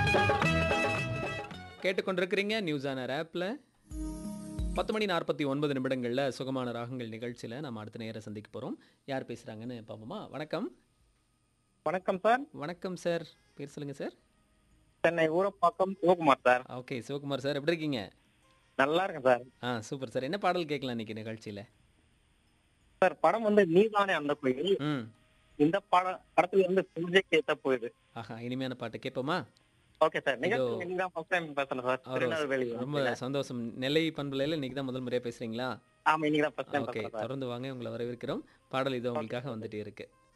கேட்டுக்கொண்டிருக்கிறீங்க news honour ஆப்பில் பத்து மணி நாற்பத்தி ஒன்பது நிமிடங்களில் சுகமான ராகங்கள் நிகழ்ச்சியில் நம்ம அடுத்த நேரம் சந்திக்க போகிறோம் யார் பேசுகிறாங்கன்னு பார்ப்போமா வணக்கம் வணக்கம் சார் வணக்கம் சார் பேர் சொல்லுங்கள் sir Chennai Urappakkam Sivakumar sir okay Sivakumar sir எப்படி இருக்கீங்க நல்லா இருக்கேன் சார் ஆ சூப்பர் சார் என்ன பாடல் கேட்கலாம் இன்னைக்கு நிகழ்ச்சியில் சார் படம் வந்து நீதானே அந்த கோயில் ம் இந்த பட படத்துல வந்து பூஜைக்கு ஏத்த போகுது ஆஹா இனிமையான பாட்டு கேட்போமா ஓகே சார் நிகழ்ச்சி நீங்க தான் ஃபர்ஸ்ட் டைம் பேசுறேன் சார் ஒரு திருநெல்வேலி ரொம்ப சந்தோஷம் நெல்லை பண்பலையில் இன்னைக்கு தான் முதல் முறையாக பேசுகிறீங்களா ஆமா இன்னைக்கு தான் ஃபர்ஸ்ட் டைம் ஓகே பேசுறேன் சார் தொடர்ந்து வாங்க உங்களை வரவேற்கிறோம் பாடல் இது உங்களுக்காக வந்துட்டே இருக்கு